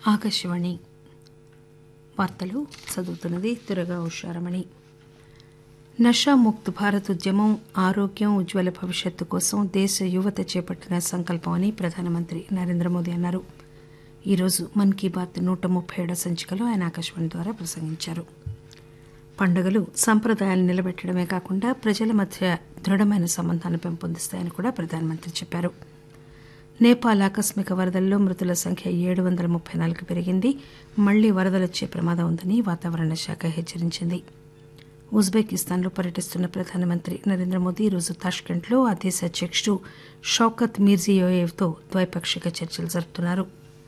ఆకాశవాణి వార్తలు చదువుతున్నది దురగా ఉషారమణి నషాముక్త్ భారత్ ఉద్యమం ఆరోగ్యం ఉజ్వల భవిష్యత్తు కోసం దేశ యువత చేపట్టిన సంకల్పం అని ప్రధానమంత్రి నరేంద్ర మోదీ అన్నారు ఈరోజు మన్ కీ బాత్ నూట ముప్పై ఏడో సంచికలో ఆయన ఆకాశవాణి ద్వారా ప్రసంగించారు పండుగలు సంప్రదాయాలు నిలబెట్టడమే కాకుండా ప్రజల మధ్య దృఢమైన సంబంధాన్ని పెంపొందిస్తాయని కూడా ప్రధానమంత్రి చెప్పారు నేపాల్ ఆకస్మిక వరదల్లో మృతుల సంఖ్య ఏడు వందల ముప్పై నాలుగు పెరిగింది మళ్లీ వరదలొచ్చే ప్రమాదం ఉందని వాతావరణ శాఖ హెచ్చరించింది ఉజ్బెకిస్తాన్లో పర్యటిస్తున్న ప్రధానమంత్రి నరేంద్ర మోదీ ఈరోజు తాష్కెంట్లో ఆ దేశ అధ్యకుడు షౌకత్ మీర్జియోయేవ్తో ద్వైపాక్షిక చర్చలు జరుపుతున్నారు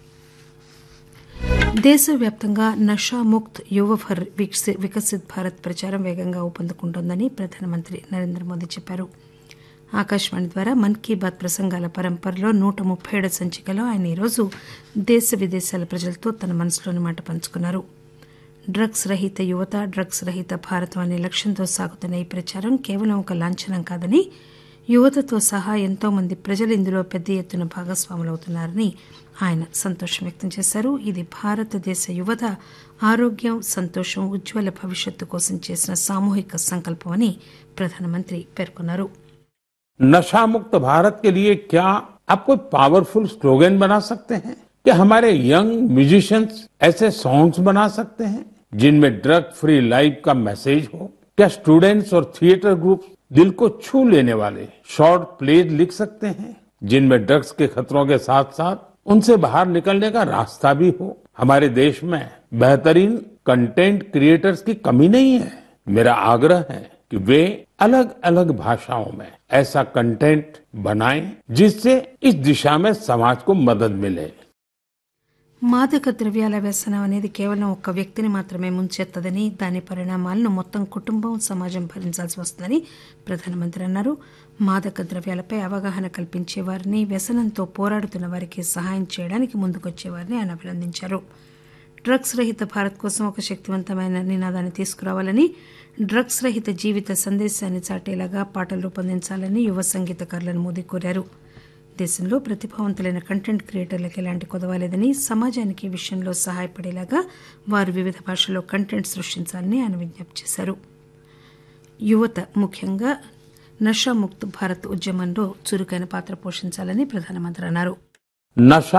దేశవ్యాప్తంగా నషాముక్త్ యువ ఫర్ వికసి- వికసిత్ భారత్ ప్రచారం వేగంగా ఊపందుకుంటోందని ప్రధానమంత్రి నరేంద్ర మోదీ చెప్పారు ఆకాశవాణి ద్వారా మన్ కీ బాత్ ప్రసంగాల పరంపరలో నూట ముప్పై ఏడు సంచికలో ఆయన ఈరోజు దేశ విదేశాల ప్రజలతో తన మనసులోని మాట పంచుకున్నారు డ్రగ్స్ రహిత యువత డ్రగ్స్ రహిత భారతం అనే లక్ష్యంతో సాగుతున్న ఈ ప్రచారం కేవలం ఒక లాంఛనం కాదని యువతతో సహా ఎంతో మంది ప్రజలు ఇందులో పెద్ద ఎత్తున భాగస్వాములవుతున్నారని ఆయన సంతోషం వ్యక్తం చేశారు ఇది భారతదేశ యువత ఆరోగ్యం సంతోషం ఉజ్వల భవిష్యత్తు కోసం చేసిన సామూహిక సంకల్పమని ప్రధానమంత్రి పేర్కొన్నారు नशा मुक्त भारत के लिए क्या आप कोई पावरफुल स्लोगन बना सकते हैं क्या हमारे यंग म्यूजिशियंस ऐसे सॉन्ग्स बना सकते हैं जिनमें ड्रग फ्री लाइफ का मैसेज हो क्या स्टूडेंट्स और थिएटर ग्रुप दिल को छू लेने वाले शॉर्ट प्लेज लिख सकते हैं जिनमें ड्रग्स के खतरों के साथ साथ उनसे बाहर निकलने का रास्ता भी हो हमारे देश में बेहतरीन कंटेंट क्रिएटर्स की कमी नहीं है मेरा आग्रह है कि वे अलग अलग भाषाओं में ऐसा कंटेंट बनाएं जिससे इस दिशा में समाज को मदद मिले మాదక ద్రవ్యాల వ్యసనం అనేది కేవలం ఒక్క వ్యక్తిని మాత్రమే ముంచెత్తదని దాని పరిణామాలను మొత్తం కుటుంబం సమాజం భరించాల్సి వస్తుందని ప్రధానమంత్రి అన్నారు మాదక ద్రవ్యాలపై అవగాహన కల్పించే వారిని వ్యసనంతో పోరాడుతున్న వారికి సహాయం చేయడానికి ముందుకొచ్చే వారిని ఆయన అభినందించారు డ్రగ్స్ రహిత భారత్ కోసం ఒక శక్తివంతమైన నినాదాన్ని తీసుకురావాలని డ్రగ్స్ రహిత జీవిత సందేశాన్ని చాటేలాగా పాటలు రూపొందించాలని యువ సంగీతకారులను మోదీ కోరారు దేశంలో ప్రతిభావంతులైన కంటెంట్ క్రియేటర్లకు ఎలాంటి కొదవాలేదని సమాజానికి ఈ విషయంలో సహాయపడేలాగా వారు వివిధ భాషల్లో కంటెంట్ సృష్టించాలని ఆయన విజ్ఞప్తి చేశారు యువత ముఖ్యంగా నషాముక్త్ భారత్ ఉద్యమంలో చురుకైన పాత్ర పోషించాలని ప్రధానమంత్రి అన్నారు नशा